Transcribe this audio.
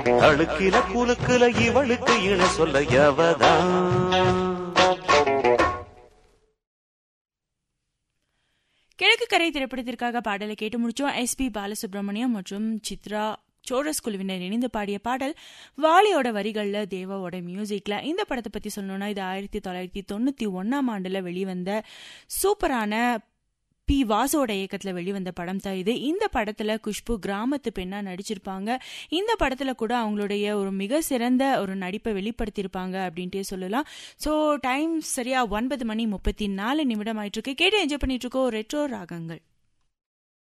அழுக்கில குலுக்குல இவளுக்கு இணை சொல்ல எவதான் கிழக்கு கரை திரைப்படத்திற்காக பாடலை கேட்டு முடிச்சோம் எஸ்பி பாலசுப்ரமணியம் மற்றும் சித்ரா சோரஸ் குழுவினர் இணைந்து பாடிய பாடல் வாலியோட வரிகள்ல தேவாவோட மியூசிக்ல இந்த படத்தை பத்தி சொல்லணும்னா இது ஆயிரத்தி தொள்ளாயிரத்தி தொண்ணூத்தி ஒன்னாம் ஆண்டுல வெளிவந்த சூப்பரான பி வாசோட இயக்கத்துல வெளிவந்த படம் தான் இது இந்த படத்துல குஷ்பு கிராமத்து பெண்ணா நடிச்சிருப்பாங்க இந்த படத்துல கூட அவங்களுடைய ஒரு மிக சிறந்த ஒரு நடிப்பை வெளிப்படுத்தியிருப்பாங்க அப்படின்ட்டே சொல்லலாம் ஸோ டைம் சரியா ஒன்பது மணி முப்பத்தி நாலு நிமிடம் ஆயிட்டு இருக்கு கேட்டு என்ஜாய் பண்ணிட்டு இருக்கோம் ரெட்ரோ ராகங்கள்